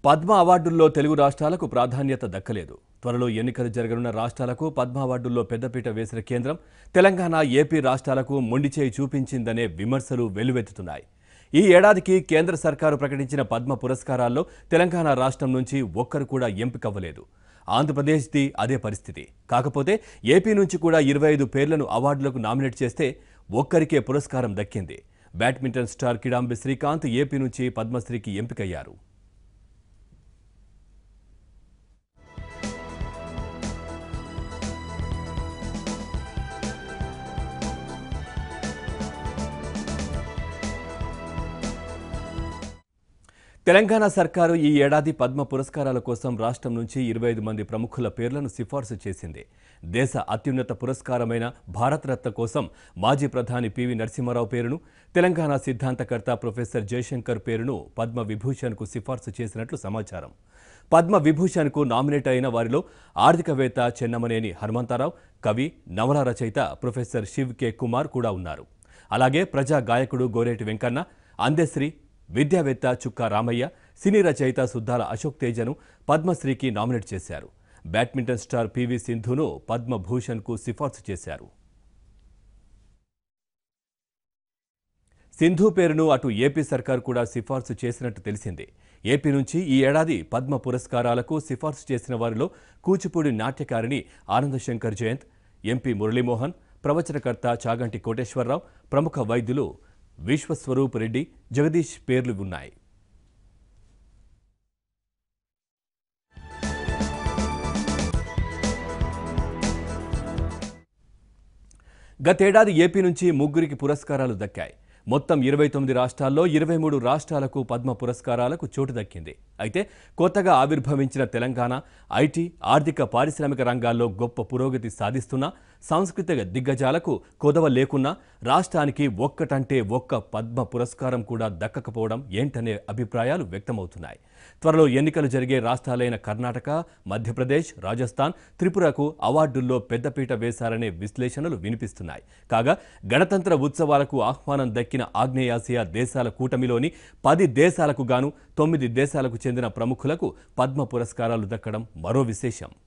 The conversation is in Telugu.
పద్మ అవార్డుల్లో తెలుగు రాష్ట్రాలకు ప్రాధాన్యత దక్కలేదు త్వరలో ఎన్నికలు జరగనున్న రాష్ట్రాలకు పద్మ అవార్డుల్లో పెద్దపీట వేసిన కేంద్రం తెలంగాణ ఏపీ రాష్ట్రాలకు మొండిచేయి చూపించిందనే విమర్శలు వెల్లువెత్తుతున్నాయి ఈ ఏడాదికి కేంద్ర సర్కారు ప్రకటించిన పద్మ పురస్కారాల్లో తెలంగాణ రాష్ట్రం నుంచి ఒక్కరు కూడా ఎంపికవ్వలేదు ఆంధ్రప్రదేశ్ది అదే పరిస్థితి కాకపోతే ఏపీ నుంచి కూడా ఇరవై ఐదు పేర్లను అవార్డులకు నామినేట్ చేస్తే ఒక్కరికే పురస్కారం దక్కింది badminton star Kidambi Srikanth AP నుంచి పద్మశ్రీకి ఎంపికయ్యారు తెలంగాణ సర్కారు ఈ ఏడాది పద్మ పురస్కారాల కోసం రాష్ట్రం నుంచి ఇరవై ఐదు మంది ప్రముఖుల పేర్లను సిఫార్సు చేసింది దేశ అత్యున్నత పురస్కారమైన భారతరత్న కోసం మాజీ ప్రధాని పివి నరసింహారావు పేరును తెలంగాణ సిద్ధాంతకర్త ప్రొఫెసర్ జయశంకర్ పేరును పద్మ విభూషణ్కు సిఫార్సు చేసినట్లు సమాచారం పద్మ విభూషణ్కు నామినేట్ అయిన వారిలో ఆర్థికవేత్త చెన్నమనేని హనుమంతరావు కవి నవల రచయిత ప్రొఫెసర్ శివ్ కె కుమార్ కూడా ఉన్నారు అలాగే ప్రజా గాయకుడు గోరేటి వెంకన్న అందెశ్రీ విద్యావేత్త చుక్కా రామయ్య సినీ రచయిత సుద్దాల అశోక్ తేజను పద్మశ్రీకి నామినేట్ చేశారు బ్యాడ్మింటన్ స్టార్ పివి సింధును పద్మభూషణ్కు సిఫార్సు చేశారు సింధు పేరును అటు ఏపీ సర్కార్ కూడా సిఫార్సు చేసినట్టు తెలిసింది ఏపీ నుంచి ఈ ఏడాది పద్మ పురస్కారాలకు సిఫార్సు చేసిన వారిలో కూచిపూడి నాట్యకారిణి ఆనందశంకర్ జయంత్ ఎంపీ మురళీమోహన్ ప్రవచనకర్త చాగంటి కోటేశ్వరరావు ప్రముఖ వైద్యులు విశ్వస్వరూప్ రెడ్డి జగదీష్ పేర్లు ఉన్నాయి గతేడాది ఏపీ నుంచి ముగ్గురికి పురస్కారాలు దక్కాయి మొత్తం ఇరవై తొమ్మిది రాష్ట్రాల్లో ఇరవై మూడు రాష్ట్రాలకు పద్మ పురస్కారాలకు చోటు దక్కింది అయితే కొత్తగా ఆవిర్భవించిన తెలంగాణ ఐటీ ఆర్థిక పారిశ్రామిక రంగాల్లో గొప్ప పురోగతి సాధిస్తున్నా సాంస్కృతిక దిగ్గజాలకు కొదవ లేకున్నా రాష్ట్రానికి ఒక్కటంటే ఒక్క పద్మ పురస్కారం కూడా దక్కకపోవడం ఏంటనే అభిప్రాయాలు వ్యక్తమవుతున్నాయి త్వరలో ఎన్నికలు జరిగే రాష్ట్రాలైన కర్ణాటక మధ్యప్రదేశ్ రాజస్థాన్ త్రిపురకు అవార్డుల్లో పెద్దపీట వేశారనే విశ్లేషణలు వినిపిస్తున్నాయి కాగా గణతంత్ర ఉత్సవాలకు ఆహ్వానం దక్కిన ఆగ్నేయాసియా దేశాల కూటమిలోని పది దేశాలకు గాను తొమ్మిది దేశాలకు చెందిన ప్రముఖులకు పద్మ పురస్కారాలు దక్కడం మరో విశేషం